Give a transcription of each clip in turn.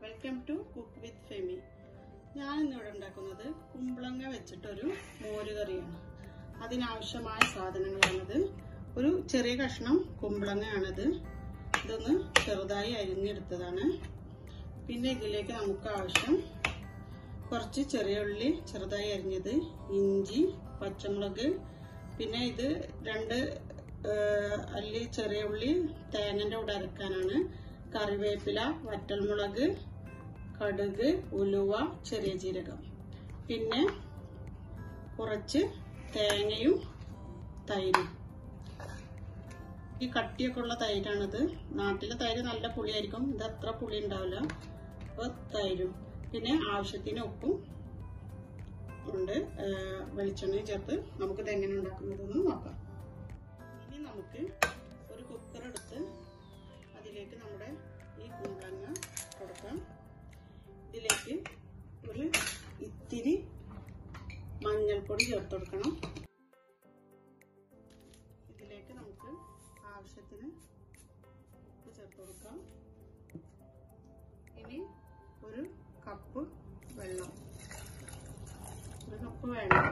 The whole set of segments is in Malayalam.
welcome to cook with Femi ഞാൻ ഇന്നിവിടെ ഉണ്ടാക്കുന്നത് കുമ്പളങ്ങ വെച്ചിട്ടൊരു മോരുകറിയാണ് അതിനാവശ്യമായ സാധനങ്ങളാണിത് ഒരു ചെറിയ കഷ്ണം കുമ്പളങ്ങയാണിത് ഇതൊന്ന് ചെറുതായി അരിഞ്ഞെടുത്തതാണ് പിന്നെ ഇതിലേക്ക് നമുക്ക് ആവശ്യം കുറച്ച് ചെറിയ ഉള്ളി ചെറുതായി അരിഞ്ഞത് ഇഞ്ചി പച്ചമുളക് പിന്നെ ഇത് രണ്ട് ഏഹ്, അല്ലി ചെറിയ ഉള്ളി തേങ്ങൻ്റെ കൂടെ അരക്കാനാണ് കറിവേപ്പില വറ്റൽമുളക് കടുക് ഉലുവ ചെറിയ ജീരകം പിന്നെ കുറച്ച് തേങ്ങയും തൈരും ഈ കട്ടിയൊക്കെ ഉള്ള തൈരാണിത് നാട്ടിലെ തൈര് നല്ല പുളിയായിരിക്കും ഇത് അത്ര പുളി ഉണ്ടാവില്ല അപ്പോൾ തൈരും പിന്നെ ആവശ്യത്തിന് ഉപ്പും ഉണ്ട് ഏഹ് വെളിച്ചെണ്ണയും ചേർത്ത് നമുക്കിത് എങ്ങനെ ഉണ്ടാക്കുന്നതെന്ന് നോക്കാം ഇനി നമുക്ക് ഒരു കുക്കർ എടുത്ത് അതിലേക്ക് നമ്മുടെ ഈ കുമ്പളങ്ങ കൊടുക്കാം ഇതിലേക്ക് ഒരു ഇത്തിരി മഞ്ഞൾപ്പൊടി ചേർത്ത് കൊടുക്കണം ഇതിലേക്ക് നമുക്ക് ആവശ്യത്തിന് ഉപ്പ് ചേർത്ത് കൊടുക്കാം ഇനി ഒരു കപ്പ് വെള്ളം ഒരു കപ്പ് വേണം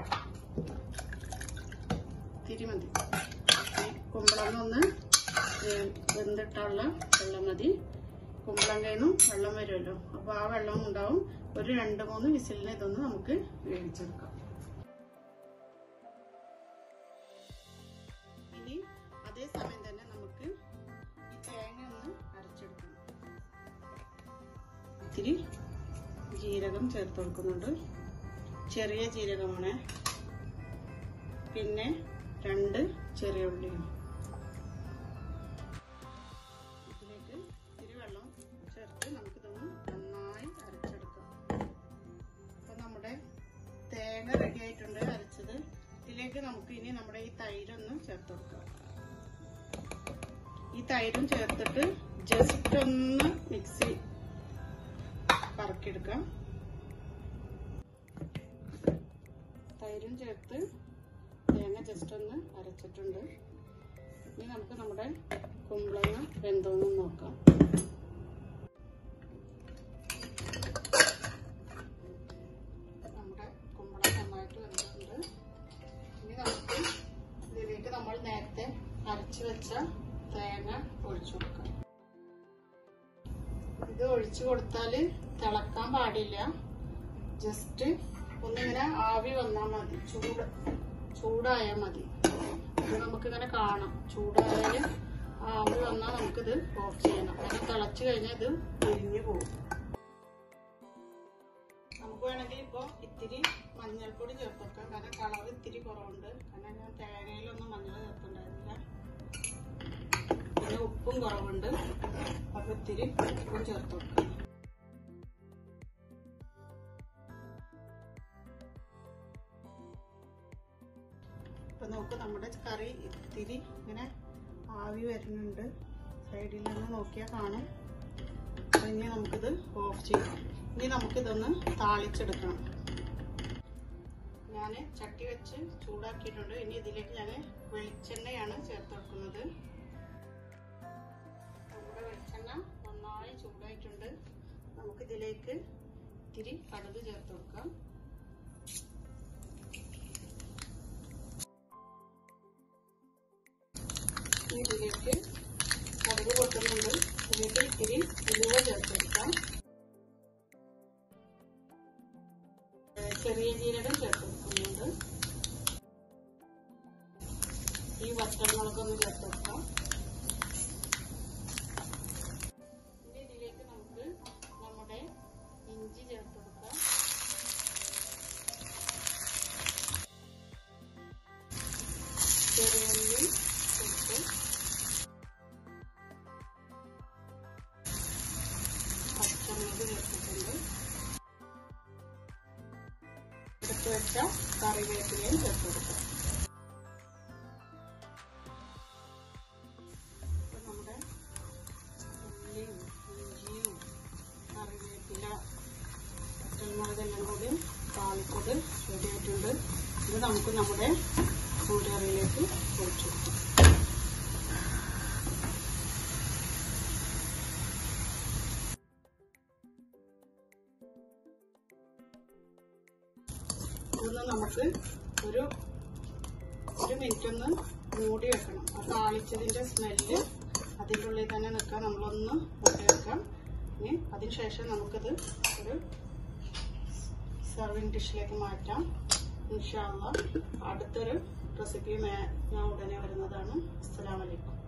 ഇത്തിരി മതി ഈ കുമ്പളങ്ങ ഒന്ന് ഏ, വെന്തിട്ടുള്ള വെള്ളം മതി കുമ്പളങ്ങയിൽ നിന്നും വെള്ളം വരുമല്ലോ അപ്പോൾ ആ വെള്ളം ഉണ്ടാവും ഒരു രണ്ട് മൂന്ന് വിസിലിന് ഇതൊന്ന് നമുക്ക് വേവിച്ചെടുക്കാം ഇനി അതേ സമയം തന്നെ നമുക്ക് ഈ തേങ്ങ ഒന്ന് അരച്ചെടുക്കണം ഇത്തിരി ജീരകം ചേർത്ത് കൊടുക്കുന്നുണ്ട് ചെറിയ ജീരകമാണ് പിന്നെ രണ്ട് ചെറിയ ഉള്ളിയും ഇതിലേക്ക് ഇത്തിരി വെള്ളം ചേർത്ത് നമുക്കിതൊന്ന് നന്നായി അരച്ചെടുക്കാം അപ്പൊ നമ്മുടെ തേങ്ങ റെഡി ആയിട്ടുണ്ട് അരച്ചത് ഇതിലേക്ക് നമുക്ക് ഇനി നമ്മുടെ ഈ തൈരൊന്ന് ചേർത്ത് കൊടുക്കാം ഈ തൈരും ചേർത്തിട്ട് ജസ്റ്റ് ഒന്ന് മിക്സി കറക്കിയെടുക്കാം തൈരും ചേർത്ത് തേങ്ങ ജസ്റ്റ് ഒന്ന് അരച്ചിട്ടുണ്ട് ഇനി നമുക്ക് നമ്മുടെ കുമ്പളങ്ങ വെന്തോന്ന് നോക്കാം നമ്മുടെ കുമ്പളങ്ങ നന്നായിട്ട് വെന്തിട്ടുണ്ട് ഇനി നമുക്ക് ഇതിലേക്ക് നമ്മൾ നേരത്തെ അരച്ചു വെച്ച തേങ്ങ ഒഴിച്ചു കൊടുക്കാം ഇത് ഒഴിച്ചു കൊടുത്താല് തിളക്കാൻ പാടില്ല ജസ്റ്റ് ഒന്നിങ്ങനെ ആവി വന്നാൽ മതി ചൂട് ചൂടായാൽ മതി ഇത് നമുക്കിങ്ങനെ കാണാം ചൂടായാല് ആവി വന്നാൽ നമുക്കിത് ഓഫ് ചെയ്യണം അങ്ങനെ തിളച്ചു കഴിഞ്ഞാൽ ഇത് പിരിഞ്ഞു പോകും നമുക്ക് വേണമെങ്കിൽ ഇപ്പോൾ ഇത്തിരി മഞ്ഞൾപ്പൊടി ചേർത്ത് വെക്കാം കാരണം കളർ ഇത്തിരി കുറവുണ്ട് കാരണം ഞാൻ തേങ്ങയിലൊന്നും മഞ്ഞൾ ചേർത്തുണ്ടായിരുന്നില്ല പിന്നെ ഉപ്പും കുറവുണ്ട് അപ്പൊ ഇത്തിരി ഉപ്പും ചേർത്ത് വെക്കാം ഇപ്പൊ നമുക്ക് നമ്മുടെ കറി ഇത്തിരി ഇങ്ങനെ ആവി വരുന്നുണ്ട് സൈഡിൽ നിന്ന് നോക്കിയാൽ കാണും അപ്പൊ ഇനി നമുക്കിത് ഓഫ് ചെയ്യാം ഇനി നമുക്കിതൊന്ന് താളിച്ചെടുക്കണം ഞാൻ ചട്ടി വെച്ച് ചൂടാക്കിയിട്ടുണ്ട് ഇനി ഇതിലേക്ക് ഞാൻ വെളിച്ചെണ്ണയാണ് ചേർത്ത് വെക്കുന്നത് നമ്മുടെ വെളിച്ചെണ്ണ നന്നായി ചൂടായിട്ടുണ്ട് നമുക്കിതിലേക്ക് ഇത്തിരി കടുക് ചേർത്ത് കൊടുക്കാം ഇനി ഇതിലേക്ക് കടുക് പൊട്ടുന്നുണ്ട് ഇതിലേക്ക് ഇത്തിരി ഉലുവ ചേർത്ത് കൊടുക്കാം ഏഹ് ചെറിയ ജീരകം ചേർത്ത് കൊടുക്കുന്നുണ്ട് ഈ വറ്റൽമുളകൊന്ന് ചേർത്ത് കൊടുക്കാം ഇനി ഇതിലേക്ക് നമുക്ക് നമ്മുടെ ഇഞ്ചി ചേർത്ത് കൊടുക്കാം ചെറിയുള്ളി ചേർത്ത് പച്ചമുളക് ചേർത്തിട്ടുണ്ട് എടുത്ത് വെച്ച കറിവേപ്പിലയും ചേർത്ത് കൊടുക്കാം ഇപ്പൊ നമ്മുടെ ഉള്ളിയും ഇഞ്ചിയും കറിവേപ്പില പച്ചമുളകെല്ലാം കൂടി താളിച്ചത് റെഡിയായിട്ടുണ്ട് ഇത് നമുക്ക് നമ്മുടെ കൂട്ടുകറിയിലേക്ക് ഒഴിച്ചു കൊടുക്കാം ഇതൊന്ന് നമുക്ക് ഒരു ഒരു മിനിറ്റ് ഒന്ന് മൂടി വെക്കണം ആ താളിച്ചതിന്റെ സ്മെല്ല് അതിൻ്റെ ഉള്ളിൽ തന്നെ നിൽക്കാൻ നമ്മളൊന്ന് മൂടി വെക്കാം ഇനി അതിനുശേഷം നമുക്കിത് ഒരു സർവിങ് ഡിഷിലേക്ക് മാറ്റാം ഇൻഷാല്ല അടുത്തൊരു റെസിപ്പി ഞാൻ ഉടനെ വരുന്നതാണ് അസ്സലാമലൈക്കും